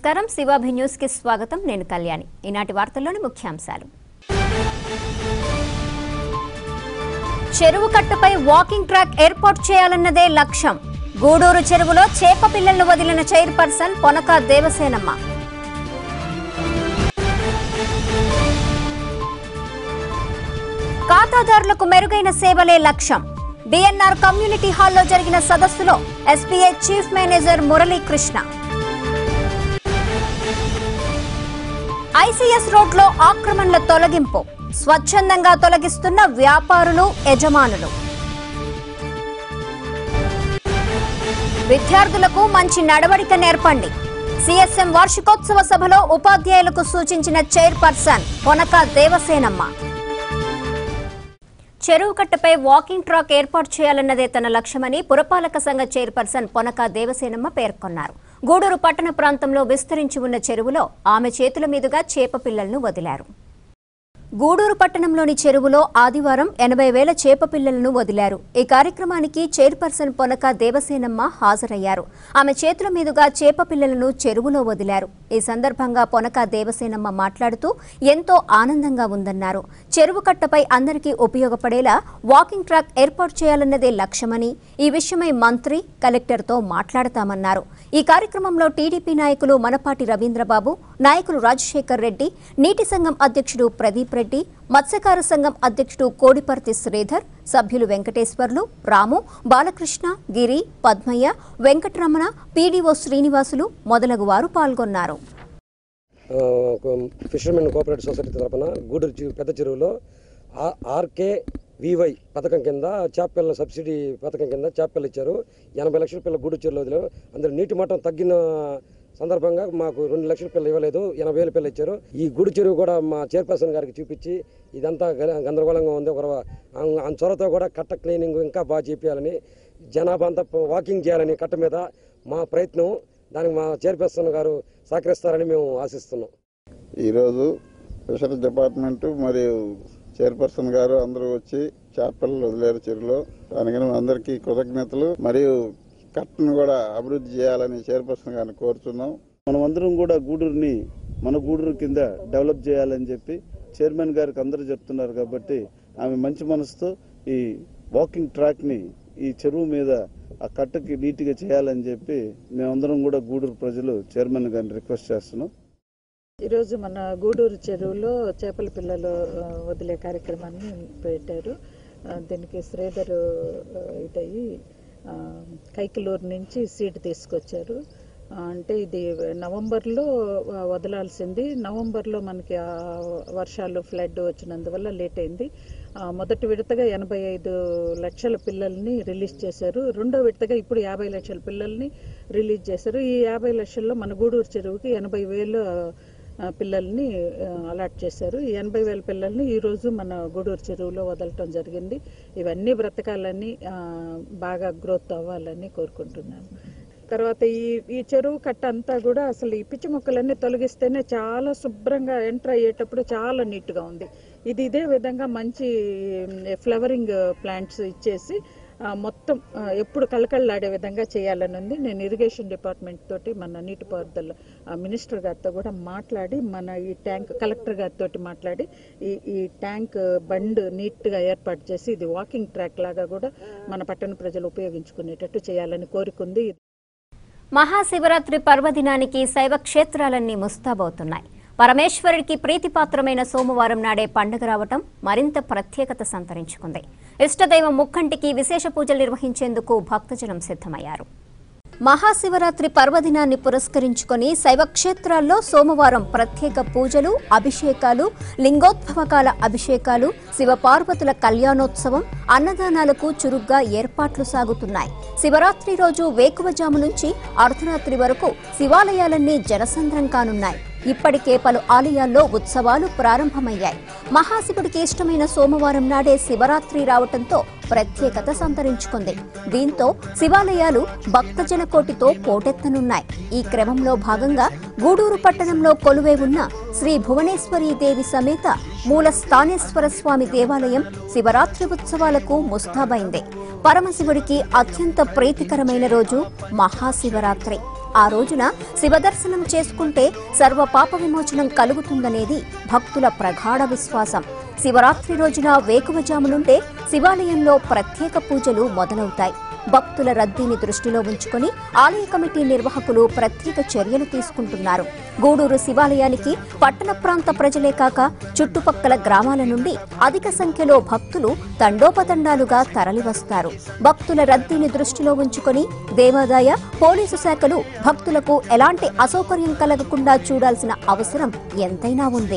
నమస్కారం శివాభి న్యూస్ కి స్వాగతం నేను కళ్యాణి ఈనాటి వార్తల్లోని ముఖ్యాంశాలు చెరువు కట్టుపై వాకింగ్ ట్రాక్ ఏర్పాటు చేయాలన్నదే లక్ష్యం గూడూరు చెరువులో చేప పిల్లలను వదిలిన చైర్పర్సన్ పొనక దేవసేనమ్మ ఖాతాదారులకు మెరుగైన సేవలే లక్ష్యం డిఎన్ఆర్ కమ్యూనిటీ హాల్లో జరిగిన సదస్సులో SBI chief manager Muralikrishna ICS రోడ్లో ఆక్రమణల తొలగింపు స్వచ్ఛందంగా తొలగిస్తున్న వ్యాపారులు యజమానులు విద్యార్థులకు మంచి నడవడిక నేర్పండి సిఎస్ఎం వార్షికోత్సవ సభలో ఉపాధ్యాయులకు సూచించిన చైర్పర్సన్ పొనక దేవసేనమ్మ చెరువు కట్టపై వాకింగ్ ట్రాక్ ఏర్పాటు చేయాలన్నదే తన లక్ష్యమని పురపాలక సంఘ చైర్పర్సన్ పొనక దేవసేనమ్మ పేర్కొన్నారు గూడూరు పట్టణ ప్రాంతంలో విస్తరించి ఉన్న చెరువులో ఆమె చేతుల మీదుగా చేప పిల్లలను వదిలారు గూడూరు పట్టణంలోని చెరువులో ఆదివారం ఎనభై వేల చేప పిల్లలను వదిలారు ఈ కార్యక్రమానికి చైర్పర్సన్ పొనక దేవసేనమ్మ హాజరయ్యారు ఆమె చేతుల మీదుగా చేప పిల్లలను చెరువులో వదిలారు ఈ సందర్భంగా పొనక దేవసేనమ్మ మాట్లాడుతూ ఎంతో ఆనందంగా ఉందన్నారు చెరువు కట్టపై అందరికీ ఉపయోగపడేలా వాకింగ్ ట్రాక్ ఏర్పాటు చేయాలన్నదే లక్ష్యమని ఈ విషయమై మంత్రి కలెక్టర్తో మాట్లాడతామన్నారు ఈ కార్యక్రమంలో టీడీపీ నాయకులు మనపాటి రవీంద్రబాబు నాయకులు రాజశేఖర్ రెడ్డి నీటి సంఘం అధ్యక్షుడు ప్రదీప్ రెడ్డి మత్స్యకార సంఘం అధ్యక్షుడు కోడిపర్తి శ్రీధర్ సభ్యులు వెంకటేశ్వర్లు రాము బాలకృష్ణ గిరి పద్మయ్య వెంకటరమణ పీడీఓ శ్రీనివాసులు మొదలగు వారు పాల్గొన్నారు ఫిషర్మెన్ కోఆపరేటివ్ సొసైటీ తరఫున గూడూరు చెరువు- పెద్ద చెరువులో ఆ- ఆర్కే వివై పథకం కింద చేపల సబ్సిడీ పథకం కింద చేపలు ఇచ్చారు ఎనభై లక్షల పిల్లలు గూడూరు చెరువులో వదిలారు అందులో నీటి మట్టం తగ్గిన సందర్భంగా మాకు రెండు లక్షల పిల్లలు ఇవ్వలేదు ఎనభై వేల పిల్లలు ఇచ్చారు ఈ గుడి చెరువు కూడా మా చైర్పర్సన్ గారికి చూపించి ఇదంతా గల- గందరగోళంగా ఉంది ఒక ఆ చొరవతో కూడా కట్ట క్లీనింగ్ ఇంకా బాగా చేపించాలని జనాభా అంతా వాకింగ్ చేయాలని కట్ట మీద మా ప్రయత్నం దానికి మా చైర్పర్సన్ గారు సహకరిస్తారని మేము ఆశిస్తున్నాం ఈరోజు ఫిషరీస్ డిపార్ట్మెంట్ మరియు చైర్పర్సన్ గారు అందరూ వచ్చి చేపలు వదిలేరు చెరువులో దానికి అందరికీ కృతజ్ఞతలు మరియు కట్టను కూడా అభివృద్ధి చేయాలని చైర్పర్సన్ గారిని కోరుతున్నాం మనమందరం కూడా గూడూరుని మన గూడూరు కింద డెవలప్ చేయాలని చెప్పి చైర్మన్ గారికి అందరూ చెప్తున్నారు కాబట్టి ఆమె మంచి మనసుతో ఈ వాకింగ్ ట్రాక్ ని ఈ చెరువు మీద ఆ కట్టకి నీట్గా చేయాలని చెప్పి మేమందరం కూడా గూడూరు ప్రజలు చైర్మన్ గారిని రిక్వెస్ట్ చేస్తున్నాం ఈరోజు మన గూడూరు చెరువులో చేపల పిల్లలు ఆ, వదిలే కార్యక్రమాన్ని పెట్టారు ఆ, దీనికి శ్రీధర్ ఆ, ఇదయ్యి ఆ, కైకలూరు నుంచి సీట్ తీసుకొచ్చారు ఆ, అంటే ఇది నవంబర్లో ఆ, వదలాల్సింది నవంబర్లో మనకి ఆ వర్షాలు ఫ్లడ్ వచ్చినందువల్ల లేట్ అయింది ఆ, మొదటి విడతగా ఎనభై ఐదు లక్షల పిల్లల్ని రిలీజ్ చేశారు రెండో విడతగా ఇప్పుడు యాభై లక్షల పిల్లల్ని రిలీజ్ చేశారు ఈ యాభై లక్షల్లో మన గూడూరు చెరువుకి ఎనభై వేలు ఆ, పిల్లల్ని ఆ, అలాట్ చేశారు ఈ ఎనభై వేల పిల్లల్ని ఈరోజు మన గూడూరు చెరువులో వదలటం జరిగింది ఇవన్నీ బ్రతకాలని ఆ, బాగా గ్రోత్ అవ్వాలని కోరుకుంటున్నాను తర్వాత ఈ ఈ చెరువు కట్ట అంతా కూడా అసలు ఈ పిచ్చి మొక్కలన్నీ తొలగిస్తేనే చాలా శుభ్రంగా ఎంటర్ అయ్యేటప్పుడు చాలా నీట్గా ఉంది ఇది ఇదే విధంగా మంచి ఫ్లవరింగ్ ప్లాంట్స్ ఇచ్చేసి ఆ, మొత్తం ఆ, ఎప్పుడు కళకళలాడే విధంగా చేయాలని ఉంది నేను ఇరిగేషన్ డిపార్ట్మెంట్ తోటి మన నీటిపారుదల ఆ, మినిస్టర్ గారితో కూడా మాట్లాడి మన ఈ ట్యాంక్ కలెక్టర్ గారితో మాట్లాడి ఈ ఈ ట్యాంక్ బండ్ నీట్గా ఏర్పాటు చేసి ఇది వాకింగ్ ట్రాక్ లాగా కూడా మన పట్టణ ప్రజలు ఉపయోగించుకునేటట్టు చేయాలని కోరుకుంది మహాశివరాత్రి పర్వదినానికి శైవ క్షేత్రాలన్నీ ముస్తాబవుతున్నాయి పరమేశ్వరుడికి ప్రీతిపాత్రమైన సోమవారం నాడే పండుగ రావటం మరింత ప్రత్యేకత సంతరించుకుంది ఇష్టదైవం ముక్కంటికి విశేష పూజలు నిర్వహించేందుకు భక్తజనం సిద్ధమయ్యారు మహాశివరాత్రి పర్వదినాన్ని పురస్కరించుకొని శైవ క్షేత్రాల్లో సోమవారం ప్రత్యేక పూజలు అభిషేకాలు లింగోద్భవకాల అభిషేకాలు శివపార్వతుల కళ్యాణోత్సవం అన్నదానాలకు చురుగ్గా ఏర్పాట్లు సాగుతున్నాయి శివరాత్రి రోజు వేకువజాము నుంచి అర్ధరాత్రి వరకు శివాలయాలన్నీ జనసంద్రం కానున్నాయి ఇప్పటికే పలు ఆలయాల్లో ఉత్సవాలు ప్రారంభమయ్యాయి మహాశివుడికి ఇష్టమైన సోమవారం నాడే శివరాత్రి రావటంతో ప్రత్యేకత సంతరించుకుంది దీంతో శివాలయాలు భక్తజన కోటితో పోటెత్తనున్నాయి ఈ క్రమంలో భాగంగా గూడూరు పట్టణంలో కొలువై ఉన్న శ్రీ భువనేశ్వరీ దేవి సమేత మూల స్థానేశ్వర స్వామి దేవాలయం శివరాత్రి ఉత్సవాలకు ముస్తాబైంది పరమశివుడికి అత్యంత ప్రీతికరమైన రోజు మహాశివరాత్రి ఆ రోజున శివదర్శనం చేసుకుంటే సర్వ పాప విమోచనం కలుగుతుందనేది భక్తుల ప్రగాఢ విశ్వాసం శివరాత్రి రోజున వేకువజామునుంటే శివాలయంలో ప్రత్యేక పూజలు మొదలవుతాయి భక్తుల రద్దీని దృష్టిలో ఉంచుకొని ఆలయ కమిటీ నిర్వాహకులు ప్రత్యేక చర్యలు తీసుకుంటున్నారు గూడూరు శివాలయానికి పట్టణ ప్రాంత ప్రజలే కాక చుట్టుపక్కల గ్రామాల నుండి అధిక సంఖ్యలో భక్తులు తండోపతండాలుగా తరలివస్తారు భక్తుల రద్దీని దృష్టిలో ఉంచుకొని దేవాదాయ పోలీసు శాఖలు భక్తులకు ఎలాంటి అసౌకర్యం కలగకుండా చూడాల్సిన అవసరం ఎంతైనా ఉంది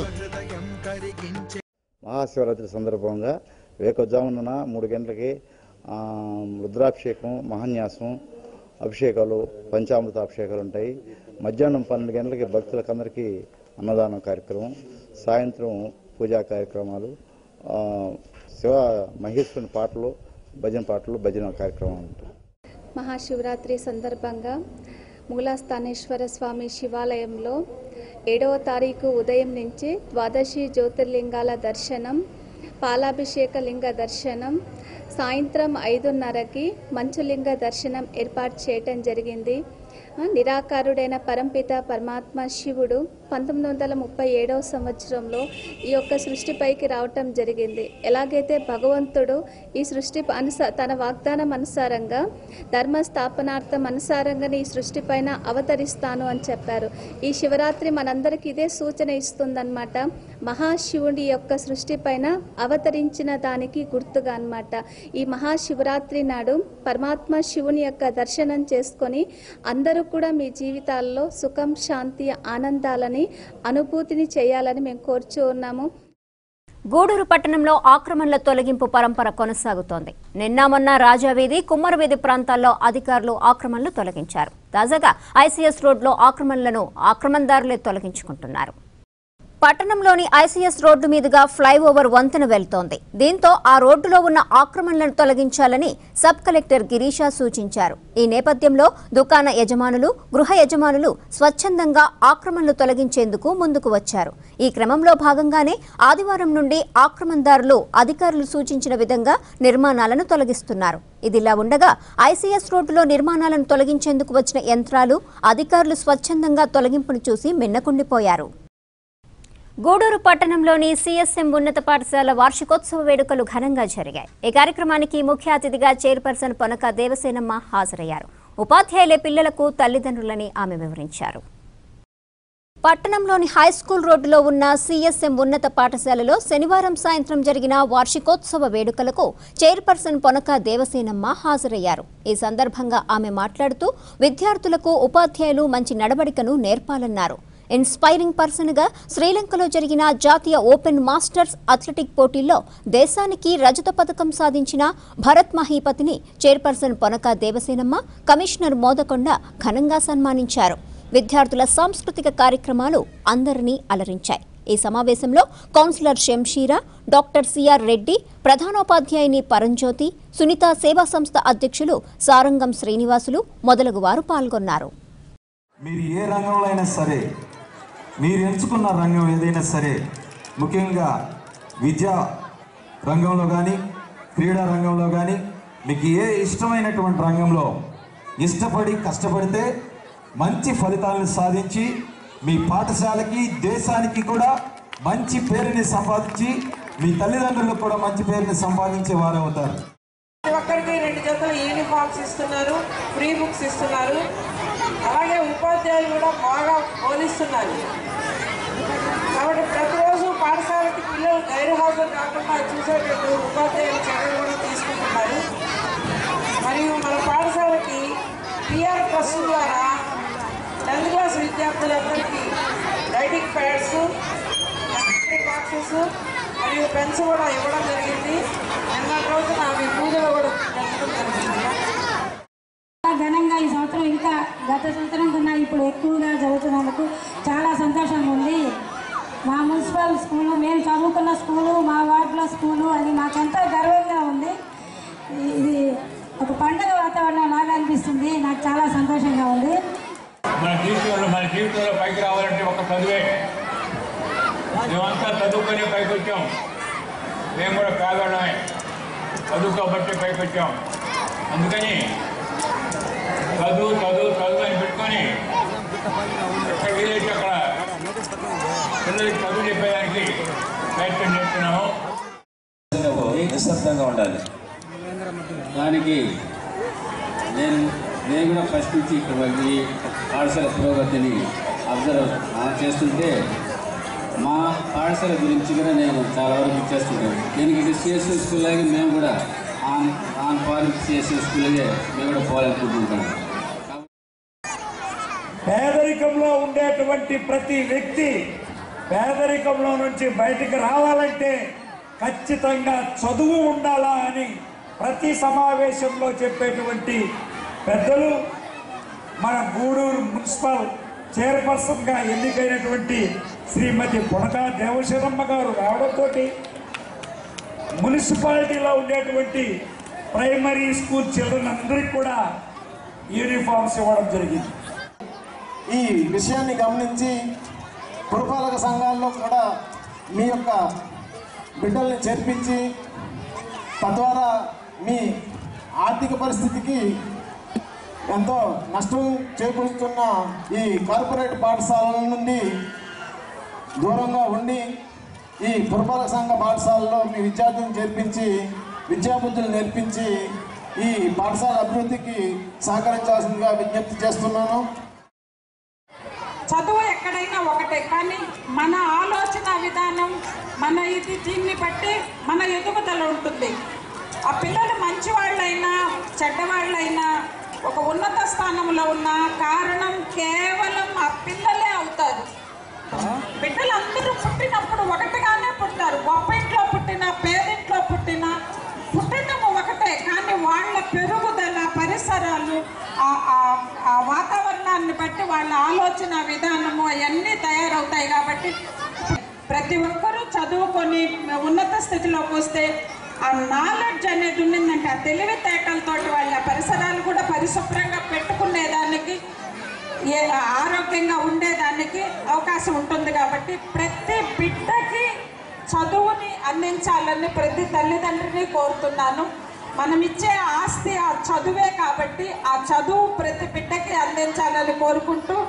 మహాశివరాత్రి సందర్భంగా వేకొజామున మూడు గంటలకి ఆ, రుద్రాభిషేకం మహాన్యాసం అభిషేకాలు పంచామృత అభిషేకాలు ఉంటాయి మధ్యాహ్నం పన్నెండు గంటలకి భక్తులకందరికీ అన్నదానం కార్యక్రమం సాయంత్రం పూజా కార్యక్రమాలు ఆ, శివ మహేశ్వరుని పాటలు భజన పాటలు భజన కార్యక్రమాలు ఉంటాయి మహాశివరాత్రి సందర్భంగా మూలాస్థానేశ్వర స్వామి శివాలయంలో ఏడవ తారీఖు ఉదయం నుంచి ద్వాదశి జ్యోతిర్లింగాల దర్శనం పాలాభిషేక లింగ దర్శనం సాయంత్రం ఐదున్నరకి మంచులింగ దర్శనం ఏర్పాటు చేయటం జరిగింది ఆ, నిరాకారుడైన పరంపిత పరమాత్మ శివుడు పంతొమ్మిది వందల ముప్పై ఏడవ సంవత్సరంలో ఈ యొక్క సృష్టిపైకి రావటం జరిగింది ఎలాగైతే భగవంతుడు ఈ సృష్టి అనుస తన వాగ్దానం అనుసారంగా ధర్మ స్థాపనార్థం అనుసారంగానే ఈ సృష్టి పైన అవతరిస్తాను అని చెప్పారు ఈ శివరాత్రి మనందరికీ ఇదే సూచన ఇస్తుందన్నమాట మహాశివుడి యొక్క సృష్టి పైన అవతరించిన దానికి గుర్తుగా అన్నమాట ఈ మహాశివరాత్రి నాడు పరమాత్మ శివుని యొక్క దర్శనం చేసుకొని అందరూ కూడా మీ జీవితాల్లో సుఖం శాంతి ఆనందాలని అనుభూతిని చేయాలని మేము కోరుచూ ఉన్నాము గూడూరు పట్టణంలో ఆక్రమణల తొలగింపు పరంపర కొనసాగుతోంది నిన్న మొన్న రాజావీధి కుమ్మరవీధి ప్రాంతాల్లో అధికారులు ఆక్రమణలు తొలగించారు తాజాగా ఐసీఎస్ రోడ్లో ఆక్రమణలను ఆక్రమణదారులే తొలగించుకుంటున్నారు పట్టణంలోని ఐసీఎస్ రోడ్డు మీదుగా ఫ్లైఓవర్ వంతెన వెళ్తోంది దీంతో ఆ రోడ్డులో ఉన్న ఆక్రమణలను తొలగించాలని సబ్ కలెక్టర్ గిరీషా సూచించారు ఈ నేపథ్యంలో దుకాణ యజమానులు గృహ యజమానులు స్వచ్ఛందంగా ఆక్రమణలు తొలగించేందుకు ముందుకు వచ్చారు ఈ క్రమంలో భాగంగానే ఆదివారం నుండి ఆక్రమణదారులు అధికారులు సూచించిన విధంగా నిర్మాణాలను తొలగిస్తున్నారు ఇదిలా ఉండగా ఐసీఎస్ రోడ్డులో నిర్మాణాలను తొలగించేందుకు వచ్చిన యంత్రాలు అధికారులు స్వచ్ఛందంగా తొలగింపును చూసి మిన్నకుండిపోయారు గూడూరు పట్టణంలోని సిఎస్ఎం ఉన్నత పాఠశాల వార్షికోత్సవ వేడుకలు ఘనంగా జరిగాయి ఈ కార్యక్రమానికి ముఖ్య అతిథిగా చైర్పర్సన్ పొనక దేవసేనమ్మ హాజరయ్యారు ఉపాధ్యాయులే పిల్లలకు తల్లిదండ్రులని ఆమె వివరించారు పట్టణంలోని హైస్కూల్ రోడ్డులో ఉన్న సిఎస్ఎం ఉన్నత పాఠశాలలో శనివారం సాయంత్రం జరిగిన వార్షికోత్సవ వేడుకలకు చైర్పర్సన్ పొనక దేవసేనమ్మ హాజరయ్యారు ఈ సందర్భంగా ఆమె మాట్లాడుతూ విద్యార్థులకు ఉపాధ్యాయులు మంచి నడవడికను నేర్పాలన్నారు ఇన్స్పైరింగ్ పర్సన్గా శ్రీలంకలో జరిగిన జాతీయ ఓపెన్ మాస్టర్స్ అథ్లెటిక్ పోటీల్లో దేశానికి రజత పథకం సాధించిన భరత్ మహీపతిని చైర్పర్సన్ పొనక దేవసేనమ్మ కమిషనర్ మోదకొండ ఘనంగా సన్మానించారు విద్యార్థుల సాంస్కృతిక కార్యక్రమాలు అందరినీ అలరించాయి ఈ సమావేశంలో councillor Shamshira doctor CR R ప్రధానోపాధ్యాయుని పరంజ్యోతి సునీత సేవా సంస్థ అధ్యక్షులు సారంగం శ్రీనివాసులు మొదలగు వారు పాల్గొన్నారు మీరు ఏ రంగంలో అయినా సరే మీరు ఎంచుకున్న రంగం ఏదైనా సరే ముఖ్యంగా విద్యా రంగంలో కానీ క్రీడా రంగంలో కానీ మీకు ఏ ఇష్టమైనటువంటి రంగంలో ఇష్టపడి కష్టపడితే మంచి ఫలితాలను సాధించి మీ పాఠశాలకి దేశానికి కూడా మంచి పేరుని సంపాదించి మీ తల్లిదండ్రులకు కూడా మంచి పేరుని సంపాదించే వారు అవుతారు ప్రతి ఒక్కరికి రెండు జతలు యూనిఫామ్స్ ఇస్తున్నారు ఫ్రీ బుక్స్ ఇస్తున్నారు అలాగే ఉపాధ్యాయులు కూడా బాగా బోధిస్తున్నారు కాబట్టి ప్రతిరోజు పాఠశాలకి పిల్లలు గైరు హాజరు కాకుండా చూసేటట్టు ఉపాధ్యాయులు చర్యలు కూడా తీసుకుంటున్నారు మరియు మన పాఠశాలకి పిఆర్ ట్రస్ట్ ద్వారా టెన్త్ క్లాస్ విద్యార్థులందరికీ రైటింగ్ ప్యాడ్స్ బాక్సెస్ మరియు పెన్స్ కూడా ఇవ్వడం జరిగింది నిన్న రోజున మీ పూజలో కూడా పెట్టడం జరిగింది ఘనంగా ఈ సంవత్సరం ఇంకా గత సంవత్సరం కన్నా ఇప్పుడు ఎక్కువగా జరుగుతున్నందుకు చాలా సంతోషంగా ఉంది మా మున్సిపల్ స్కూలు మేము చదువుకున్న స్కూలు మా వార్డులో స్కూలు అది మాకెంతో గర్వంగా ఉంది ఇది ఒక పండుగ వాతావరణం లాగా అనిపిస్తుంది నాకు చాలా సంతోషంగా ఉంది మన జీవితంలో మన జీవితంలో పైకి రావాలంటే ఒక చదువే మేమంతా చదువుకొని పైకి వచ్చాం మేము కూడా పేదవాళ్ళమే చదువుకోబట్టి పైకి వచ్చాం అందుకని చదువు చదువు చదువు అని పెట్టుకొని ఎక్కడ వీలైతే అక్కడ పిల్లలకి చదువు చెప్పేదానికి ప్రయత్నం చేస్తున్నాము నిశ్శబ్దంగా ఉండాలి దానికి నేను నేను కూడా ఫస్ట్ నుంచి ఇక్కడ వచ్చి పాఠశాల పురోగతిని అబ్జర్వ్ చేస్తుంటే మా పాఠశాల గురించి కూడా నేను చాలా వరకు చేస్తుంటాను దీనికి ఇది సిఎస్సి స్కూల్ లాగే మేము కూడా ఆన్ ఆన్ ఫారెన్ సిఎస్సి స్కూల్గే మేము కూడా పోవాలనుకుంటుంటాం పేదరికంలో ఉండేటువంటి ప్రతి వ్యక్తి పేదరికంలో నుంచి బయటికి రావాలంటే ఖచ్చితంగా చదువు ఉండాలా అని ప్రతి సమావేశంలో చెప్పేటువంటి పెద్దలు మన గూడూరు మున్సిపల్ చైర్పర్సన్గా ఎన్నికైనటువంటి శ్రీమతి పుడక దేవశరమ్మ గారు రావడంతో మున్సిపాలిటీలో ఉండేటువంటి ప్రైమరీ స్కూల్ చిల్డ్రన్ అందరికీ కూడా యూనిఫామ్స్ ఇవ్వడం జరిగింది ఈ విషయాన్ని గమనించి పురపాలక సంఘాల్లో కూడా మీ యొక్క బిడ్డల్ని చేర్పించి తద్వారా మీ ఆర్థిక పరిస్థితికి ఎంతో నష్టం చేకూరుస్తున్న ఈ కార్పొరేట్ పాఠశాలల నుండి దూరంగా ఉండి ఈ పురపాలక సంఘ పాఠశాలలో మీ విద్యార్థులను చేర్పించి విద్యాబుద్ధులు నేర్పించి ఈ పాఠశాల అభివృద్ధికి సహకరించాల్సిందిగా విజ్ఞప్తి చేస్తున్నాను చదువు ఎక్కడైనా ఒకటే కానీ మన ఆలోచన విధానం మన ఇది దీన్ని బట్టి మన ఎదుగుదల ఉంటుంది ఆ పిల్లలు మంచి వాళ్ళైనా చెడ్డవాళ్ళైనా ఒక ఉన్నత స్థానంలో ఉన్న కారణం కేవలం ఆ పిల్లలే అవుతారు బిడ్డలందరూ పుట్టినప్పుడు ఒకటిగానే పుట్టారు గొప్ప ఇంట్లో పుట్టిన పేదింట్లో పుట్టిన పుట్టడము ఒకటే కానీ వాళ్ళ పెరుగుదల పరిసరాలు ఆ- ఆ- ఆ వాతావరణాన్ని బట్టి వాళ్ళ ఆలోచన విధానము అవన్నీ తయారవుతాయి కాబట్టి ప్రతి ఒక్కరూ చదువుకొని ఉన్నత స్థితిలోకి వస్తే ఆ నాలెడ్జ్ అనేది ఉండిందంటే ఆ తెలివితేటలతోటి వాళ్ళ పరిసరాలు కూడా పరిశుభ్రంగా పెట్టుకునేదానికి ఏ ఆరోగ్యంగా ఉండేదానికి అవకాశం ఉంటుంది కాబట్టి ప్రతి బిడ్డకి చదువుని అందించాలని ప్రతి తల్లిదండ్రిని కోరుతున్నాను మనం ఇచ్చే ఆస్తి ఆ చదువే కాబట్టి ఆ చదువు ప్రతి బిడ్డకి అందించాలని కోరుకుంటూ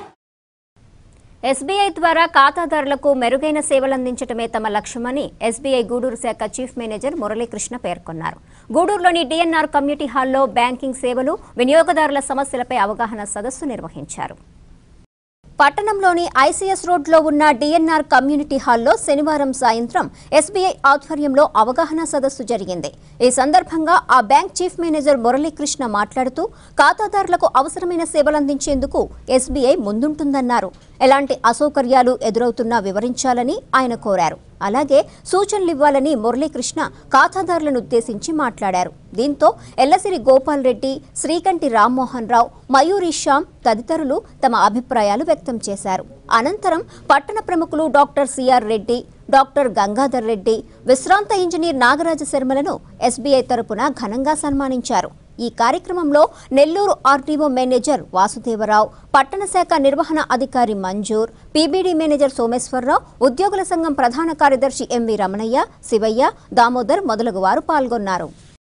ఎస్బీఐ ద్వారా ఖాతాదారులకు మెరుగైన సేవలందించడమే తమ లక్ష్యమని ఎస్బీఐ గూడూరు శాఖ చీఫ్ మేనేజర్ మురళీకృష్ణ పేర్కొన్నారు గూడూరులోని డిఎన్ఆర్ కమ్యూనిటీ హాల్లో బ్యాంకింగ్ సేవలు వినియోగదారుల సమస్యలపై అవగాహన సదస్సు నిర్వహించారు పట్టణంలోని ఐసీఎస్ రోడ్లో ఉన్న డిఎన్ఆర్ కమ్యూనిటీ హాల్లో శనివారం సాయంత్రం ఎస్బీఐ ఆధ్వర్యంలో అవగాహన సదస్సు జరిగింది ఈ సందర్భంగా ఆ బ్యాంక్ చీఫ్ మేనేజర్ మురళీకృష్ణ మాట్లాడుతూ ఖాతాదారులకు అవసరమైన సేవలందించేందుకు ఎస్బీఐ ముందుంటుందన్నారు ఎలాంటి అసౌకర్యాలు ఎదురవుతున్నా వివరించాలని ఆయన కోరారు అలాగే సూచనలివ్వాలని మురళీకృష్ణ ఖాతాదారులను ఉద్దేశించి మాట్లాడారు దీంతో ఎల్లసిరి గోపాల్ రెడ్డి శ్రీకంటి రామ్మోహన్ రావు మయూరి శ్యామ్ తదితరులు తమ అభిప్రాయాలు వ్యక్తం చేశారు అనంతరం పట్టణ ప్రముఖులు doctor CR Reddy doctor Gangadhar Reddy విశ్రాంత ఇంజనీర్ నాగరాజ శర్మలను ఎస్బీఐ తరపున ఘనంగా సన్మానించారు ఈ కార్యక్రమంలో నెల్లూరు ఆర్టీఓ మేనేజర్ వాసుదేవరావు పట్టణ శాఖ నిర్వహణ అధికారి మంజూర్ పీబీడీ మేనేజర్ సోమేశ్వరరావు ఉద్యోగుల సంఘం ప్రధాన కార్యదర్శి ఎంవి రమణయ్య శివయ్య దామోదర్ మొదలగు వారు పాల్గొన్నారు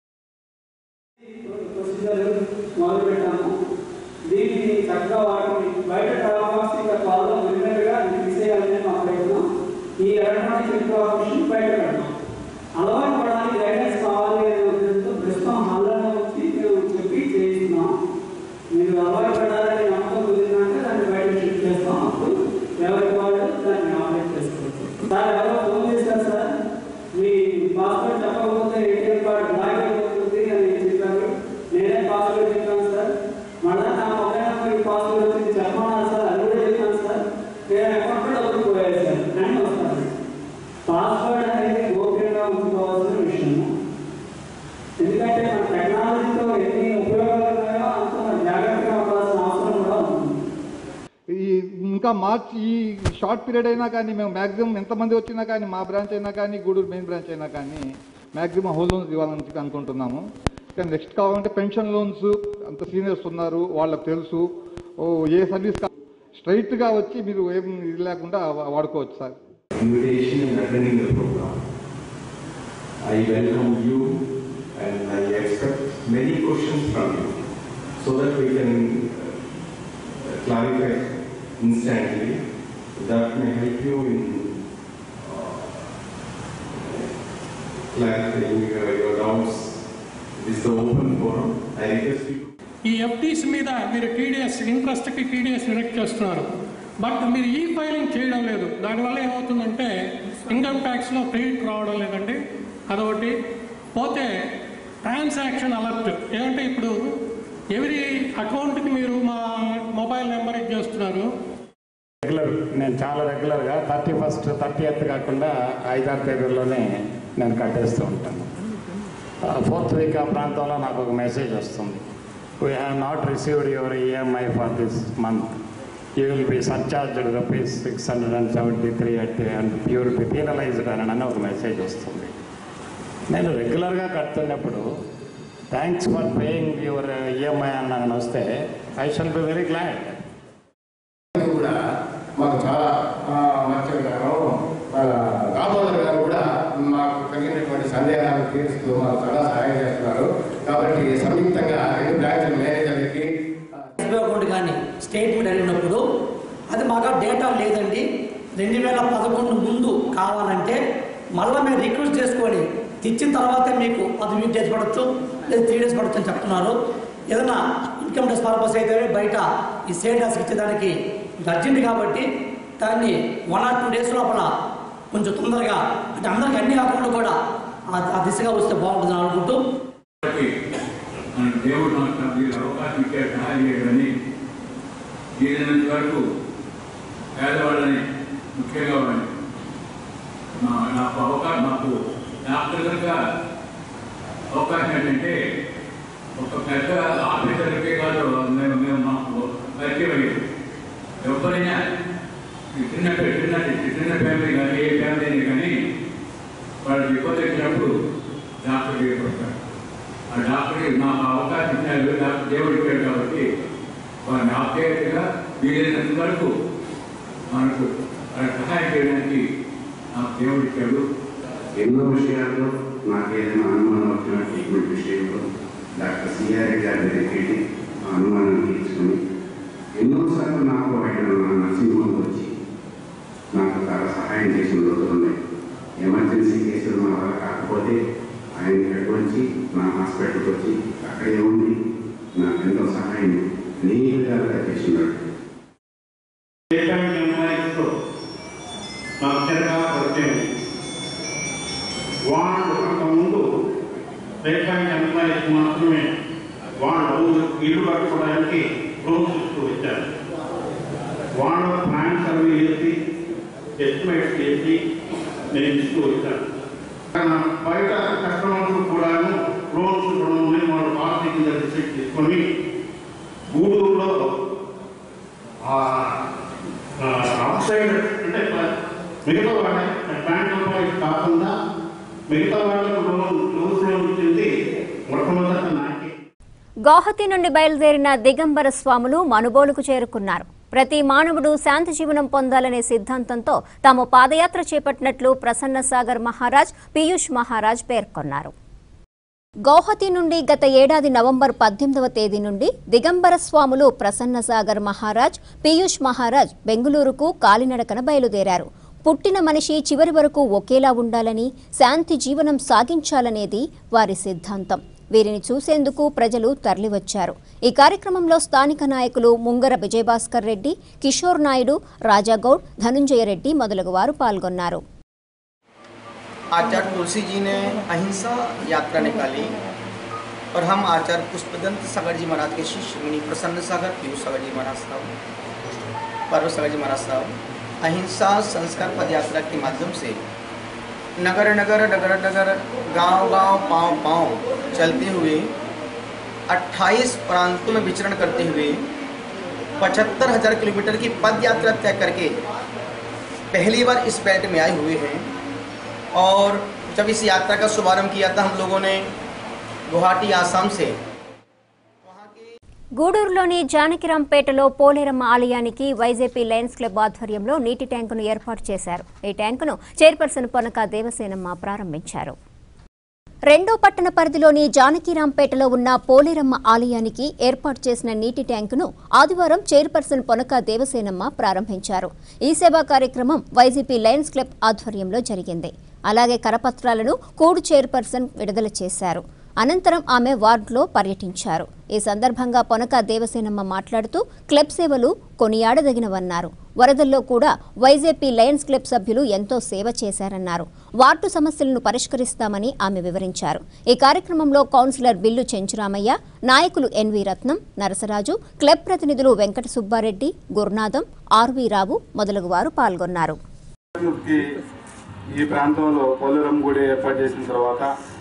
మొదలు పెట్టాము దీన్ని చక్కగా వాడుకొని బయట ట్రాన్స్ఫార్మింగ్ పాలలో విన్నట్టుగా తీసేయాలని మా ప్రయత్నం ఈ ఎలక్ట్రానిక్ ఇన్ఫర్మేషన్ బయట పెడతాం అలవాటు పడడానికి గైడెన్స్ కావాలి అనే ఉద్దేశంతో ప్రస్తుతం హాల్లో వచ్చి మేము చెప్పి చేస్తున్నాం మీరు అలవాటు పడాలని నమ్మకం కుదిరినాక దాన్ని బయట షిఫ్ట్ చేస్తాం అప్పుడు ఎవరికి వాళ్ళు దాన్ని ఆపరేట్ చేసుకోవచ్చు సార్ ఎవరో ఫోన్ చేశారు సార్ మీ పాస్వర్డ్ చెప్పకపోతే ఏటీఎం కార్డు బ్లాక్ అయిపోతుంది అని చెప్పారు నేనే పాస్వర్డ్ చెప్పాను సార్ మళ్ళా నా మొబైల్ నెంబర్ పాస్వర్డ్ వచ్చి చెప్పమన్నా సార్ అది కూడా చెప్పాను సార్ నేను అకౌంట్ కూడా డబ్బులు పోయాయి సార్ అని వస్తాను పాస్వర్డ్ అనేది గోప్యంగా ఉంచుకోవాల్సిన విషయం ఎందుకంటే మన టెక్నాలజీతో ఎన్ని ఉపయోగాలు ఉన్నాయో అంత మనం జాగ్రత్తగా ఉండాల్సిన అవసరం కూడా ఉంది ఈ ఇంకా మార్చ్ ఈ షార్ట్ పీరియడ్ అయినా కానీ మేము మ్యాక్సిమం ఎంతమంది వచ్చినా కానీ మా బ్రాంచ్ అయినా కానీ గూడూరు మెయిన్ బ్రాంచ్ అయినా కానీ మ్యాక్సిమం హోమ్ లోన్స్ ఇవ్వాలని చెప్పి అనుకుంటున్నాము కానీ నెక్స్ట్ కావాలంటే పెన్షన్ లోన్స్ అంత సీనియర్స్ ఉన్నారు వాళ్ళకి తెలుసు ఓ ఏ సర్వీస్ స్ట్రైట్గా వచ్చి మీరు ఏం ఇది లేకుండా వా- వాడుకోవచ్చు sir invitation and attending the program. I welcome you and I expect many questions from you so that we can uh, clarify instantly. That may help you in uh, clarifying your, your doubts. This is the open forum. I request you. ఈ FDs మీద మీరు TDS ఇంట్రెస్ట్కి TDS deduct చేస్తున్నారు but మీరు ఈ filing చేయడం లేదు దానివల్ల ఏమవుతుందంటే ఇన్కమ్ ట్యాక్స్లో క్రెడిట్ రావడం లేదండి అదొకటి పోతే ట్రాన్సాక్షన్ అలర్ట్ ఏమంటే ఇప్పుడు ఎవరి అకౌంట్కి మీరు మా మొబైల్ నెంబర్ ఇచ్చేస్తున్నారు రెగ్యులర్ నేను చాలా రెగ్యులర్గా థర్టీ ఫస్ట్ థర్టీ ఎత్ కాకుండా ఐదారు తేదీల్లోనే నేను కట్టేస్తూ ఉంటాను ఫోర్త్ వీక్ ఆ ప్రాంతంలో నాకు ఒక మెసేజ్ వస్తుంది we have not received your EMI for this month you will be surcharged rupees six hundred and seventy three at and you will be penalised అని అని ఒక మెసేజ్ వస్తుంది నేను రెగ్యులర్గా కడుతున్నప్పుడు thanks for paying your EMI అని వస్తే I shall be very glad కూడా మాకు చాలా మంచిగా గారు దామోదర్ గారు కూడా మాకు కలిగినటువంటి సందేహాలు తీరుస్తూ మాకు చాలా సహాయం చేస్తున్నారు కాబట్టి సంయుక్తంగా రెండు బ్రాంచ్ మేనేజర్లకి ఎస్బీఐ అకౌంట్ కానీ స్టేట్మెంట్ అడిగినప్పుడు అది మాకు డేటా లేదండి రెండు వేల పదకొండు ముందు కావాలంటే మళ్ళీ మేము రిక్వెస్ట్ చేసుకొని తెచ్చిన తర్వాతే మీకు అది వీక్ డేస్ పడవచ్చు లేదా త్రీ డేస్ పడవచ్చు అని చెప్తున్నారు ఏదైనా ఇన్కమ్ ట్యాక్స్ పర్పస్ అయితే బయట ఈ సేల్ ట్యాక్స్ ఇచ్చేదానికి అర్జెంట్ కాబట్టి దాన్ని వన్ ఆర్ టూ డేస్ లోపల కొంచెం తొందరగా అంటే అందరికి అన్ని అకౌంట్లు కూడా ఆ- ఆ దిశగా వస్తే బాగుంటుంది అనుకుంటూ మన దేవుడు నాకు మీరు అవకాశం ఇచ్చారు సహాయం చేయడని వీలైనంత వరకు పేదవాళ్ళని ముఖ్యంగా వాళ్ళని మా నాకు అవకాశం మాకు డాక్టర్ కనుక అవకాశం ఏంటంటే ఒక పెద్ద ఆఫీసర్కే కాదు మేము మేము మాకు పరిచయం అయ్యేది ఎవరైనా ఈ చిన్న చిన్న చిన్న ఫ్యామిలీ కానీ ఏ ఫ్యామిలీ అయినా కానీ వాళ్ళు విపత్తు వచ్చినప్పుడు డాక్టర్ చేయబడతారు ఆ డాక్టర్కి నాకు అవకాశం ఇచ్చారు డాక్టర్ దేవుడు ఇచ్చాడు కాబట్టి వారిని ఆప్యాయతగా వీలైనంత వరకు మనకు వాళ్ళకి సహాయం చేయడానికి నాకు దేవుడు ఇచ్చాడు ఎన్నో విషయాల్లో నాకు ఏదైనా అనుమానం వచ్చిన ట్రీట్మెంట్ విషయంలో డాక్టర్ సిఆర్ఏ గారి దగ్గరికి వెళ్ళి ఆ అనుమానం తీర్చుకొని ఎన్నోసార్లు నాకు ఆయన నా నర్సింగ్ హోమ్కి వచ్చి నాకు చాలా సహాయం చేసిన రోజులు ఉన్నాయి ఎమర్జెన్సీ కేసులు మా వల్ల కాకపోతే ఆయన ఇక్కడికి వచ్చి నా హాస్పిటల్కి వచ్చి అక్కడే ఉండి నాకు ఎంతో సహాయం నీట్గా చేసినాడు స్టేట్ ఎంప్లాయీస్తో నాకు చక్కగా పరిచయం వాళ్ళు అంతకుముందు స్టేట్ బ్యాంక్ ఎంప్లాయీస్ మాత్రమే వాళ్ళు ఇల్లు కట్టుకోవడానికి లోన్స్ ఇస్తూ వచ్చారు వాళ్ళ ప్లాన్ సర్వే చేసి ఎస్టిమేట్ చేసి నేను ఇస్తూ వచ్చాను కానీ బయట కస్టమర్స్ కూడాను లోన్స్ ఇవ్వడం వాళ్ళు పాలసీ కింద డిసైడ్ తీసుకొని గూడూరులో అవుట్ సైడ్ అంటే మిగతా వాళ్ళ బ్యాంక్ ఎంప్లాయీస్ కాకుండా మిగతా వాళ్ళకు లోన్ లోన్స్ లోన్ ఇచ్చింది మొట్టమొదటి నాకే గౌహతి నుండి బయలుదేరిన దిగంబర స్వాములు మనుబోలుకు చేరుకున్నారు ప్రతి మానవుడు శాంతి జీవనం పొందాలనే సిద్ధాంతంతో తాము పాదయాత్ర చేపట్టినట్లు ప్రసన్న సాగర్ మహారాజ్ పీయూష్ మహారాజ్ పేర్కొన్నారు గౌహతి నుండి గత ఏడాది నవంబర్ పద్దెనిమిదవ తేదీ నుండి దిగంబర స్వాములు ప్రసన్న సాగర్ మహారాజ్ పీయూష్ మహారాజ్ బెంగుళూరుకు కాలినడకన బయలుదేరారు పుట్టిన మనిషి చివరి వరకు ఒకేలా ఉండాలని శాంతి జీవనం సాగించాలనేది వారి సిద్ధాంతం వీరిని చూసేందుకు ప్రజలు తరలివచ్చారు ఈ కార్యక్రమంలో స్థానిక నాయకులు ముంగర విజయభాస్కర్ రెడ్డి కిషోర్ నాయుడు రాజాగౌడ్ ధనుంజయ రెడ్డి మొదలగు వారు పాల్గొన్నారు आचार्य तुलसी जी ने अहिंसा यात्रा निकाली और हम आचार्य पुष्पदंत सागर जी महाराज के शिष्य मुनि प्रसन्न सागर पीयूष सागर जी महाराज साहब पर्व सागर जी महाराज साहब अहिंसा संस्कार पद यात्रा के माध्यम से नगर नगर डगर डगर गांव गांव पांव पांव चलते हुए 28 प्रांतों में विचरण करते हुए पचहत्तर हजार किलोमीटर की पद यात्रा तय करके पहली बार इस बेल्ट में आए हुए हैं और जब इस यात्रा का शुभारंभ किया था हम लोगों ने गुवाहाटी आसाम से గూడూరులోని జానకిరాంపేటలో పోలేరమ్మ ఆలయానికి వైజేపీ లయన్స్ క్లబ్ ఆధ్వర్యంలో నీటి ట్యాంకును ఏర్పాటు చేశారు ఈ ట్యాంకును చైర్పర్సన్ పొనక దేవసేనమ్మ ప్రారంభించారు రెండో పట్టణ పరిధిలోని జానకిరాంపేటలో ఉన్న పోలేరమ్మ ఆలయానికి ఏర్పాటు చేసిన నీటి ట్యాంకును ఆదివారం చైర్పర్సన్ పొనక దేవసేనమ్మ ప్రారంభించారు ఈ సేవా కార్యక్రమం వైసీపీ లయన్స్ క్లబ్ ఆధ్వర్యంలో జరిగింది అలాగే కరపత్రాలను కూడు చైర్పర్సన్ విడుదల చేశారు అనంతరం ఆమె వార్డులో పర్యటించారు ఈ సందర్భంగా పొనక దేవసేనమ్మ మాట్లాడుతూ క్లబ్ సేవలు కొనియాడదగినవన్నారు వరదల్లో కూడా వైజేపీ లయన్స్ క్లబ్ సభ్యులు ఎంతో సేవ చేశారన్నారు వార్డు సమస్యలను పరిష్కరిస్తామని ఆమె వివరించారు ఈ కార్యక్రమంలో కౌన్సిలర్ బిల్లు చెంచురామయ్య నాయకులు ఎన్వి రత్నం నరసరాజు క్లబ్ ప్రతినిధులు వెంకట సుబ్బారెడ్డి గురునాథం ఆర్వి రావు మొదలగు వారు పాల్గొన్నారు కి ఈ ప్రాంతంలో పోలేరం గుడి ఏర్పాటు చేసిన తర్వాత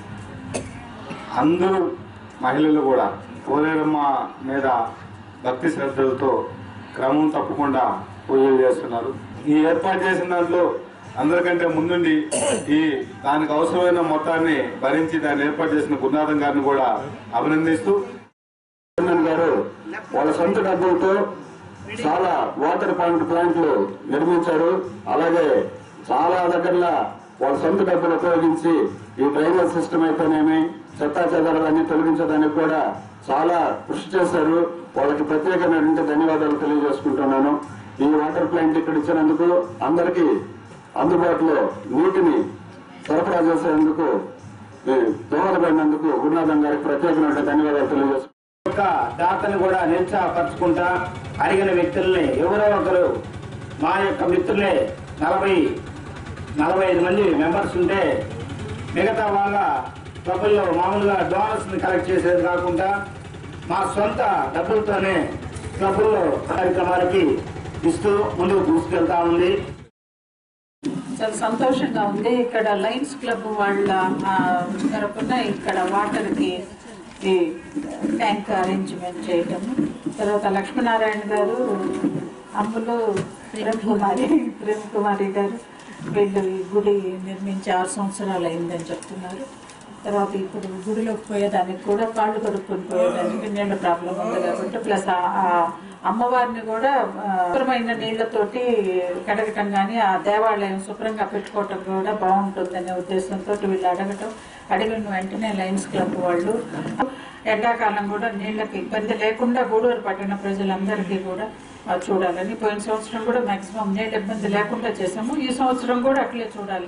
అందరూ మహిళలు కూడా పోలేరమ్మ మీద భక్తి శ్రద్ధలతో క్రమం తప్పకుండా పూజలు చేస్తున్నారు ఈ ఏర్పాటు చేసిన దాంట్లో అందరికంటే ముందుండి ఈ దానికి అవసరమైన మొత్తాన్ని భరించి దాన్ని ఏర్పాటు చేసిన గురునాథం గారిని కూడా అభినందిస్తూ చైర్మన్ గారు వాళ్ళ సొంత డబ్బులతో చాలా వాటర్ పాయింట్ ప్లాంట్లు నిర్మించారు అలాగే చాలా దగ్గరలో వాళ్ళ సొంత డబ్బులు ఉపయోగించి ఈ డ్రైనేజ్ సిస్టమ్ అయితేనేమి చెత్తా చెదారాన్ని తొలగించడానికి కూడా చాలా కృషి చేశారు వాళ్ళకి ప్రత్యేకమైనటువంటి ధన్యవాదాలు తెలియజేసుకుంటున్నాను ఈ వాటర్ ప్లాంట్ ఇక్కడ ఇచ్చినందుకు అందరికీ అందుబాటులో నీటిని సరఫరా చేసేందుకు ఈ దోహదపడినందుకు గురునాథం గారికి ప్రత్యేకమైన ధన్యవాదాలు తెలియజేస్తున్నాను యొక్క దాతను కూడా నిరుత్సాహపరచుకుంటా అడిగిన వ్యక్తుల్ని ఎవరో ఒకరు మా యొక్క మిత్రులే నలభై నలభై ఐదు మంది మెంబర్స్ ఉంటే మిగతా వాళ్ళ డబ్బుల్లో మామూలుగా డోనర్స్ ని కలెక్ట్ చేసేది కాకుండా మా సొంత డబ్బులతోనే క్లబ్బుల్లో కార్యక్రమాలకి ఇస్తూ ముందుకు తీసుకెళ్తా ఉంది చాలా సంతోషంగా ఉంది ఇక్కడ లయన్స్ క్లబ్ వాళ్ళ ఆ, తరపున ఇక్కడ వాటర్కి ఈ ట్యాంక్ అరేంజ్మెంట్ చేయటం తర్వాత లక్ష్మీనారాయణ గారు అమ్ములు ప్రేమ్ కుమారి ప్రేమ్ కుమారి గారు వీళ్ళు ఈ గుడి నిర్మించి ఆరు సంవత్సరాలు అయిందని చెప్తున్నారు తర్వాత ఇప్పుడు గుడిలోకి పోయేదానికి కూడా కాళ్ళు కడుక్కొని పోయేదానికి నీళ్ళ ప్రాబ్లం ఉంది కాబట్టి ప్లస్ ఆ ఆ అమ్మవారిని కూడా ఆ, శుభ్రమైన నీళ్లతోటి కడగటం కానీ ఆ దేవాలయం శుభ్రంగా పెట్టుకోవటం కూడా బాగుంటుందనే ఉద్దేశంతో వీళ్ళు అడగటం అడిగిన వెంటనే లయన్స్ క్లబ్ వాళ్ళు ఎండాకాలం కూడా నీళ్ళకి ఇబ్బంది లేకుండా గూడూరు పట్టణ ప్రజలందరికీ కూడా ఆ, చూడాలని పోయిన సంవత్సరం కూడా మాక్సిమం నీళ్ళ ఇబ్బంది లేకుండా చేసాము ఈ సంవత్సరం కూడా అట్లే చూడాలి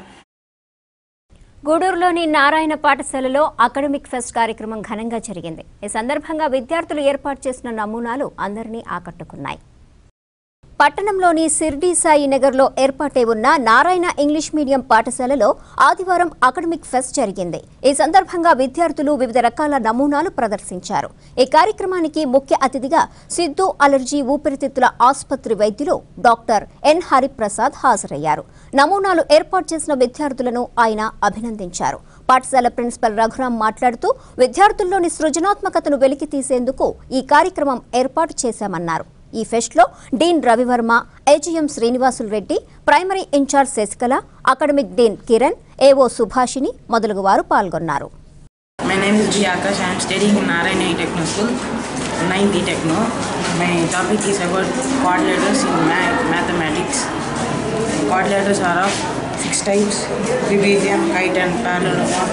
గూడూరులోని నారాయణ పాఠశాలలో అకాడమిక్ ఫెస్ట్ కార్యక్రమం ఘనంగా జరిగింది ఈ సందర్భంగా విద్యార్థులు ఏర్పాటు చేసిన నమూనాలు అందరినీ ఆకట్టుకున్నాయి పట్టణంలోని సిర్డీ సాయి నగర్లో ఏర్పాటై ఉన్న నారాయణ ఇంగ్లీష్ మీడియం పాఠశాలలో ఆదివారం అకాడమిక్ ఫెస్ట్ జరిగింది ఈ సందర్భంగా విద్యార్థులు వివిధ రకాల నమూనాలు ప్రదర్శించారు ఈ కార్యక్రమానికి ముఖ్య అతిథిగా సిద్ధు అలర్జీ ఊపిరితిత్తుల ఆసుపత్రి వైద్యులు డాక్టర్ ఎన్ హరిప్రసాద్ హాజరయ్యారు నమూనాలు ఏర్పాటు చేసిన విద్యార్థులను ఆయన అభినందించారు పాఠశాల ప్రిన్సిపల్ రఘురాం మాట్లాడుతూ విద్యార్థుల్లోని సృజనాత్మకతను వెలికి తీసేందుకు ఈ కార్యక్రమం ఏర్పాటు చేశామన్నారు ఈ ఫెస్ట్లో dean Ravivarma AGM Srinivasulu Reddy primary in charge Sasikala academic dean Kiran AO Subhashini మొదలగు వారు పాల్గొన్నారు My name is B. Akash. I am studying in Narayana Techno School, 9th Techno. My topic is about chord letters in ma- mathematics. Chord letters are of six types: trapezium, kite, and parallelogram.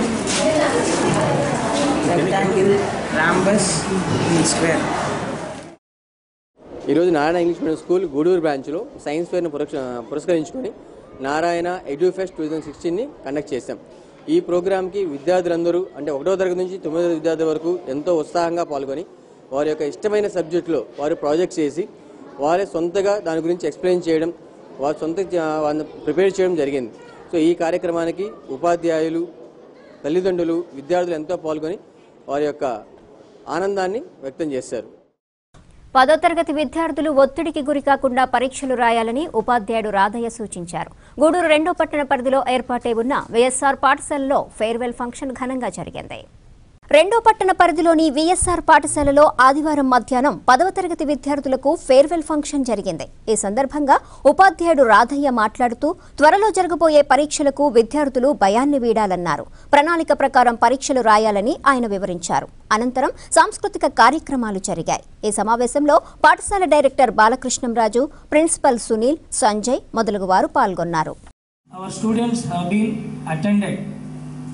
Rectangle, rhombus, and square. ఈరోజు Narayana English medium school Gudur బ్రాంచ్లో science ఫేర్ను పురక్ష- పురస్కరించుకొని Narayana edufest two thousand సిక్స్టీన్ని conduct చేశాం ఈ ప్రోగ్రామ్కి విద్యార్థులందరూ అంటే ఒకటో తరగతి నుంచి తొమ్మిదో విద్యార్థుల వరకు ఎంతో ఉత్సాహంగా పాల్గొని వారి యొక్క ఇష్టమైన సబ్జెక్టులో వారు ప్రాజెక్ట్స్ చేసి వారే సొంతగా దాని గురించి ఎక్స్ప్లెయిన్ చేయడం వారి సొంత ప్రిపేర్ చేయడం జరిగింది సో ఈ కార్యక్రమానికి ఉపాధ్యాయులు తల్లిదండ్రులు విద్యార్థులు ఎంతో పాల్గొని వారి యొక్క ఆనందాన్ని వ్యక్తం చేశారు పదో తరగతి విద్యార్థులు ఒత్తిడికి గురికాకుండా పరీక్షలు రాయాలని ఉపాధ్యాయుడు రాధయ్య సూచించారు గూడూరు రెండో పట్టణ పరిధిలో ఏర్పాటై ఉన్న వైఎస్ఆర్ పాఠశాలలో ఫేర్వెల్ ఫంక్షన్ ఘనంగా జరిగింది రెండో పట్టణ పరిధిలోని విఎస్ఆర్ పాఠశాలలో ఆదివారం మధ్యాహ్నం పదవ తరగతి విద్యార్థులకు ఫేర్వెల్ ఫంక్షన్ జరిగింది ఈ సందర్భంగా ఉపాధ్యాయుడు రాధయ్య మాట్లాడుతూ త్వరలో జరగబోయే పరీక్షలకు విద్యార్థులు భయాన్ని వీడాలన్నారు ప్రణాళిక ప్రకారం పరీక్షలు రాయాలని ఆయన వివరించారు అనంతరం సాంస్కృతిక కార్యక్రమాలు జరిగాయి ఈ సమావేశంలో పాఠశాల డైరెక్టర్ బాలకృష్ణంరాజు ప్రిన్సిపల్ సునీల్ సంజయ్ మొదలగు వారు పాల్గొన్నారు our students have been attended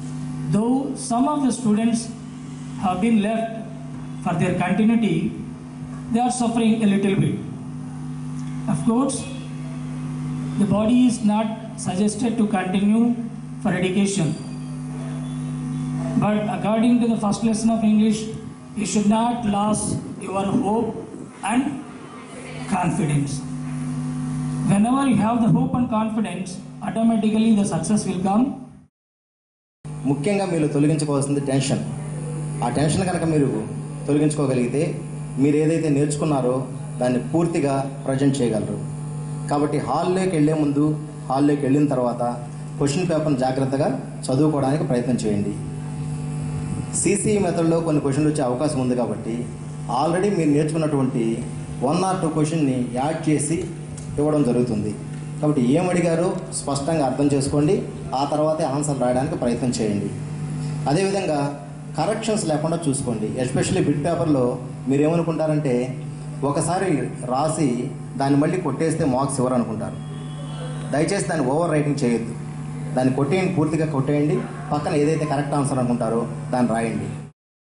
though some of the students have been left for their continuity, they are suffering a little bit. Of course, the body is not suggested to continue for education. But according to the first lesson of English, you should not lose your hope and confidence. Whenever you have the hope and confidence, automatically the success will come. ముఖ్యంగా మీరు తొలగించుకోవాల్సింది tension ఆ tension కనుక మీరు తొలగించుకోగలిగితే మీరు ఏదైతే నేర్చుకున్నారో దాన్ని పూర్తిగా present చేయగలరు కాబట్టి హాల్లోకి వెళ్ళే ముందు హాల్లోకి వెళ్ళిన తర్వాత క్వశ్చన్ పేపర్ని జాగ్రత్తగా చదువుకోవడానికి ప్రయత్నం చేయండి సీసీ మెథడ్లో కొన్ని క్వశ్చన్లు వచ్చే అవకాశం ఉంది కాబట్టి ఆల్రెడీ మీరు నేర్చుకున్నటువంటి వన్ ఆర్ టూ క్వశ్చన్ని యాడ్ చేసి ఇవ్వడం జరుగుతుంది కాబట్టి ఏం అడిగారో స్పష్టంగా అర్థం చేసుకోండి ఆ తర్వాతే ఆన్సర్ రాయడానికి ప్రయత్నం చేయండి అదేవిధంగా కరెక్షన్స్ లేకుండా చూసుకోండి ఎస్పెషల్లీ బిట్ పేపర్లో మీరు ఏమనుకుంటారంటే ఒకసారి రాసి దాన్ని మళ్ళీ కొట్టేస్తే మార్క్స్ ఇవ్వరు అనుకుంటారు దయచేసి దాన్ని ఓవర్ రైటింగ్ చేయొద్దు దాన్ని కొట్టేయండి పూర్తిగా కొట్టేయండి పక్కన ఏదైతే కరెక్ట్ ఆన్సర్ అనుకుంటారో దాన్ని రాయండి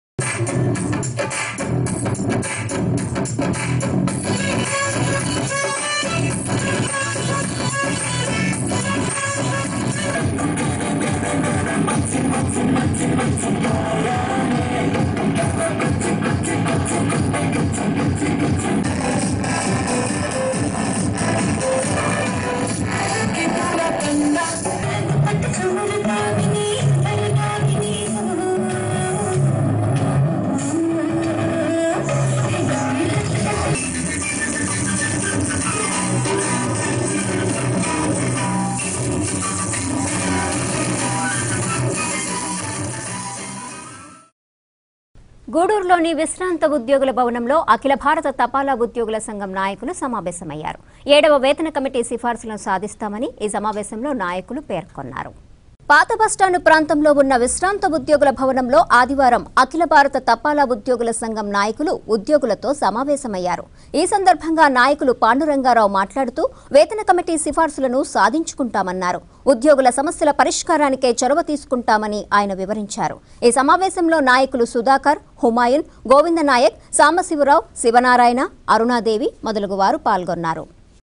గూడూరులోని విశ్రాంత ఉద్యోగుల భవనంలో అఖిల భారత తపాలా ఉద్యోగుల సంఘం నాయకులు సమావేశమయ్యారు ఏడవ వేతన కమిటీ సిఫార్సులను సాధిస్తామని ఈ సమావేశంలో నాయకులు పేర్కొన్నారు పాత బస్టాండు ప్రాంతంలో ఉన్న విశ్రాంత ఉద్యోగుల భవనంలో ఆదివారం అఖిల భారత తపాలా ఉద్యోగుల సంఘం నాయకులు ఉద్యోగులతో సమావేశమయ్యారు ఈ సందర్భంగా నాయకులు పాండురంగారావు మాట్లాడుతూ వేతన కమిటీ సిఫార్సులను సాధించుకుంటామన్నారు ఉద్యోగుల సమస్యల పరిష్కారానికే చొరవ తీసుకుంటామని ఆయన వివరించారు ఈ సమావేశంలో నాయకులు సుధాకర్ హుమాయున్ గోవింద నాయక్ సాంబశివరావు శివనారాయణ అరుణాదేవి మొదలగు వారు పాల్గొన్నారు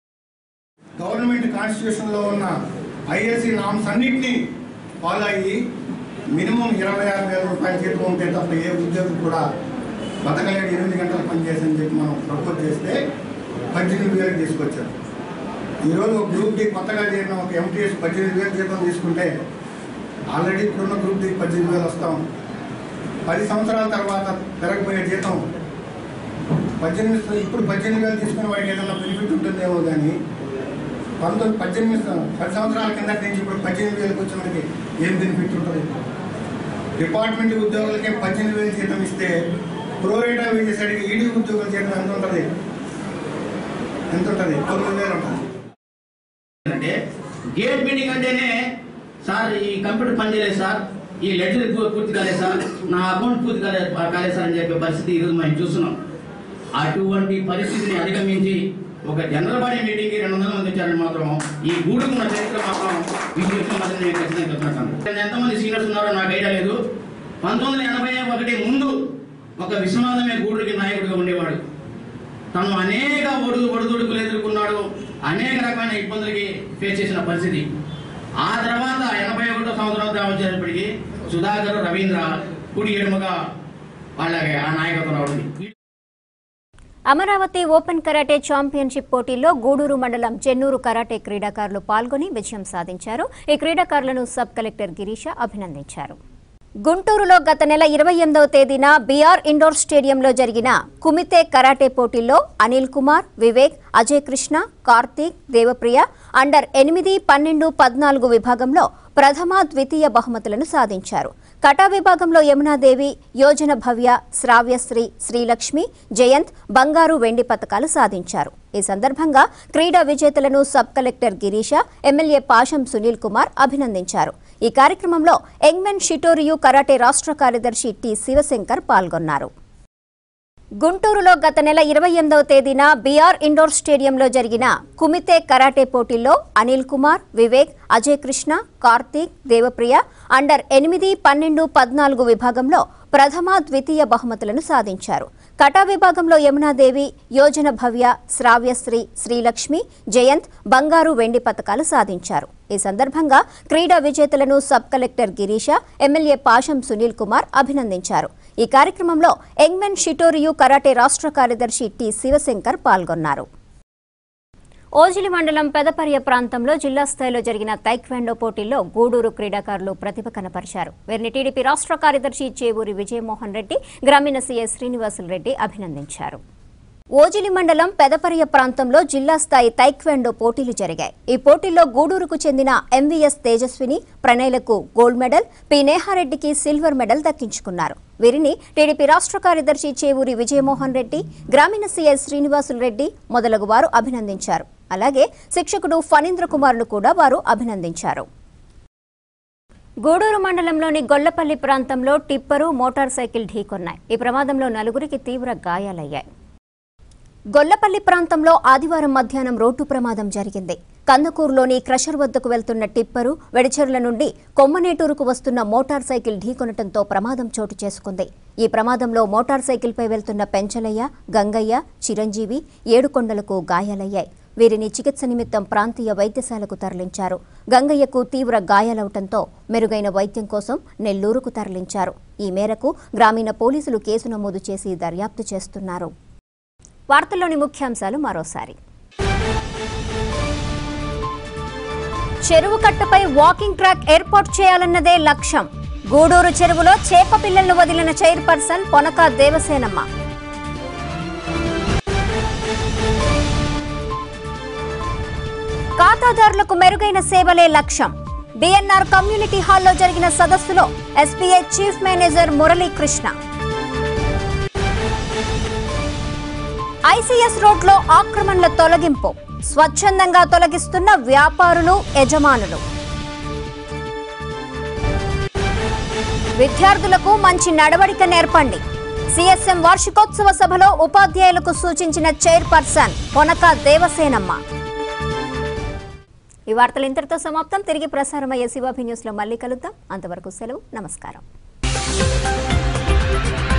గవర్నమెంట్ కాన్స్టిట్యూషన్లో ఉన్న ఐఎస్సి నామ్స్ అన్నింటినీ ఫాలో అయ్యి మినిమం ఇరవై ఆరు వేల రూపాయల జీతం ఉంటే తప్ప ఏ ఉద్యోగి కూడా బతకలేడు ఎనిమిది గంటలు పనిచేసని చెప్పి మనం ప్రపోజ్ చేస్తే పద్దెనిమిది వేలకు తీసుకొచ్చారు ఈరోజు ఒక గ్రూప్ డి కొత్తగా చేరిన ఒక ఎంటీఎస్ పద్దెనిమిది వేలు జీతం తీసుకుంటే ఆల్రెడీ ఇప్పుడున్న గ్రూప్ డి పద్దెనిమిది వేలు వస్తాం పది సంవత్సరాల తర్వాత పెరగబోయే జీతం పద్దెనిమిది ఇప్పుడు పద్దెనిమిది వేలు తీసుకుని వాడికి ఏదైనా బెనిఫిట్ ఉంటుందేమో కానీ పంతొమ్మిది పద్దెనిమిది పది సంవత్సరాల కిందటి నుంచి ఇప్పుడు పద్దెనిమిది వేలకు వచ్చినకి ఏం బెనిఫిట్ ఉంటుంది డిపార్ట్మెంట్ ఉద్యోగులకే పద్దెనిమిది వేలు జీతం ఇస్తే ప్రోరేటా వేసేసరికి ఈడీ ఉద్యోగుల జీతం ఎంత ఉంటుంది ఎంత ఉంటుంది తొమ్మిది వేలు ఉంటుంది అంటే గేట్ మీటింగ్ అంటేనే సార్ ఈ కంప్యూటర్ పని చేయలేదు సార్ ఈ లెటర్ పూర్తి కాలేదు సార్ నా అకౌంట్ పూర్తి కాలేదు కాలేదు సార్ అని చెప్పే పరిస్థితి ఈరోజు మనం చూస్తున్నాం అటువంటి పరిస్థితిని అధిగమించి ఒక జనరల్ బాడీ మీటింగ్ కి రెండు వందల మంది వచ్చారని మాత్రం ఈ గూడుకున్న చరిత్ర మాత్రం విజయోత్సవం మాత్రం నేను ఖచ్చితంగా చెప్తున్నాను ఎంతమంది సీనియర్స్ ఉన్నారో నాకు ఐడియా లేదు పంతొమ్మిది వందల ఎనభై ఒకటి ముందు ఒక విశ్వనాథమే గూడుకి నాయకుడిగా ఉండేవాడు తను అనేక ఒడు ఒడిదుడుకులు ఎదుర్కొన్నాడు అనేక రకమైన ఇబ్బందులకి ఫేస్ చేసిన పరిస్థితి ఆ తర్వాత ఎనభై ఒకటో సంవత్సరం వచ్చేటప్పటికి సుధాకర్ రవీంద్ర కుడి ఎడుమగా వాళ్ళకి ఆ నాయకత్వం రావడం అమరావతి ఓపెన్ కరాటే ఛాంపియన్షిప్ పోటీల్లో గూడూరు మండలం చెన్నూరు కరాటే క్రీడాకారులు పాల్గొని విజయం సాధించారు ఈ క్రీడాకారులను సబ్ కలెక్టర్ గిరీష అభినందించారు గుంటూరులో గత నెల ఇరవై ఎనిమిదవ తేదీన బీఆర్ ఇండోర్ స్టేడియంలో జరిగిన కుమితే కరాటే పోటీల్లో అనిల్ కుమార్ వివేక్ అజయ్ కృష్ణ కార్తీక్ దేవప్రియ అండర్ ఎనిమిది పన్నెండు పద్నాలుగు విభాగంలో ప్రథమ ద్వితీయ బహుమతులను సాధించారు కటా విభాగంలో యమునాదేవి యోజన భవ్య శ్రావ్యశ్రీ శ్రీలక్ష్మి జయంత్ బంగారు వెండి పతకాలు సాధించారు ఈ సందర్భంగా క్రీడా విజేతలను sub collector Girisha MLA Pasham Sunil Kumar అభినందించారు ఈ కార్యక్రమంలో ఎంగ్మెన్ షిటోరియు కరాటే రాష్ట్ర కార్యదర్శి టి శివశంకర్ పాల్గొన్నారు గుంటూరులో గత నెల ఇరవై ఎనిమిదవ తేదీన బీఆర్ ఇండోర్ స్టేడియంలో జరిగిన కుమితే కరాటే పోటీల్లో అనిల్ కుమార్ వివేక్ అజయ్ కృష్ణ కార్తీక్ దేవప్రియ అండర్ ఎనిమిది పన్నెండు పద్నాలుగు విభాగంలో ప్రథమ ద్వితీయ బహుమతులను సాధించారు కటా విభాగంలో యమునాదేవి యోజన భవ్య శ్రావ్యశ్రీ శ్రీలక్ష్మి జయంత్ బంగారు వెండి పతకాలు సాధించారు ఈ సందర్భంగా క్రీడా విజేతలను sub collector Girisha MLA Pasham Sunil Kumar అభినందించారు ఈ కార్యక్రమంలో యంగ్మెన్ షిటోరియు కరాటే రాష్ట్ర కార్యదర్శి టి శివశంకర్ పాల్గొన్నారు ఓజిలి మండలం పెదపర్య ప్రాంతంలో జిల్లా స్థాయిలో జరిగిన తైక్వాండో పోటీల్లో గూడూరు క్రీడాకారులు ప్రతిభ కనపరిచారు వీరిని టీడీపీ రాష్ట్ర కార్యదర్శి చేవూరి విజయమోహన్ రెడ్డి గ్రామీణ సీఎస్ శ్రీనివాసులు రెడ్డి అభినందించారు ఓజిలి మండలం పెదపర్య ప్రాంతంలో జిల్లా స్థాయి తైక్వాండో పోటీలు జరిగాయి ఈ పోటీల్లో గూడూరుకు చెందిన ఎంవీఎస్ తేజస్విని ప్రణయ్లకు గోల్డ్ మెడల్ పి నేహారెడ్డికి సిల్వర్ మెడల్ దక్కించుకున్నారు వీరిని టీడీపీ రాష్ట్ర కార్యదర్శి చేవూరి విజయమోహన్ రెడ్డి గ్రామీణ సీఎస్ శ్రీనివాసులు రెడ్డి మొదలగు వారు అభినందించారు అలాగే శిక్షకుడు ఫణీంద్ర కుమార్ను కూడా వారు అభినందించారు గూడూరు మండలంలోని గొల్లపల్లి ప్రాంతంలో టిప్పరు మోటార్ సైకిల్ ఢీకొన్నాయి ఈ ప్రమాదంలో నలుగురికి తీవ్ర గాయాలయ్యాయి గొల్లపల్లి ప్రాంతంలో ఆదివారం మధ్యాహ్నం రోడ్డు ప్రమాదం జరిగింది కందకూరులోని క్రషర్ వద్దకు వెళ్తున్న టిప్పరు వెడిచెర్ల నుండి కొమ్మనేటూరుకు వస్తున్న మోటార్ సైకిల్ ఢీకొనటంతో ప్రమాదం చోటు చేసుకుంది ఈ ప్రమాదంలో మోటార్ సైకిల్పై వెళ్తున్న పెంచలయ్య గంగయ్య చిరంజీవి ఏడుకొండలకు గాయాలయ్యాయి వీరిని చికిత్స నిమిత్తం ప్రాంతీయ వైద్యశాలకు తరలించారు గంగయ్యకు తీవ్ర గాయాలవటంతో మెరుగైన వైద్యం కోసం నెల్లూరుకు తరలించారు ఈ మేరకు గ్రామీణ పోలీసులు కేసు నమోదు చేసి దర్యాప్తు చేస్తున్నారు వార్తల్లోని ముఖ్యాంశాలు మరోసారి చెరువు కట్టపై వాకింగ్ ట్రాక్ ఏర్పాటు చేయాలన్నదే లక్ష్యం గూడూరు చెరువులో చేప పిల్లలను వదిలిన చైర్పర్సన్ పొనక దేవసేనమ్మ ఖాతాదారులకు మెరుగైన సేవలే లక్ష్యం డిఎన్ఆర్ కమ్యూనిటీ హాల్లో జరిగిన సదస్సులో SBI chief manager Muralikrishna ICS రోడ్లో ఆక్రమణల తొలగింపు స్వచ్ఛందంగా తొలగిస్తున్న వ్యాపారులు యజమానులు విద్యార్థులకు మంచి నడవడిక నేర్పండి సిఎస్ఎం వార్షికోత్సవ సభలో ఉపాధ్యాయులకు సూచించిన చైర్పర్సన్ పొనక దేవసేనమ్మ ఈ వార్తలు ఇంతటితో సమాప్తం తిరిగి ప్రసారమయ్యే శివాభి న్యూస్లో మళ్ళీ కలుద్దాం అంతవరకు సెలవు నమస్కారం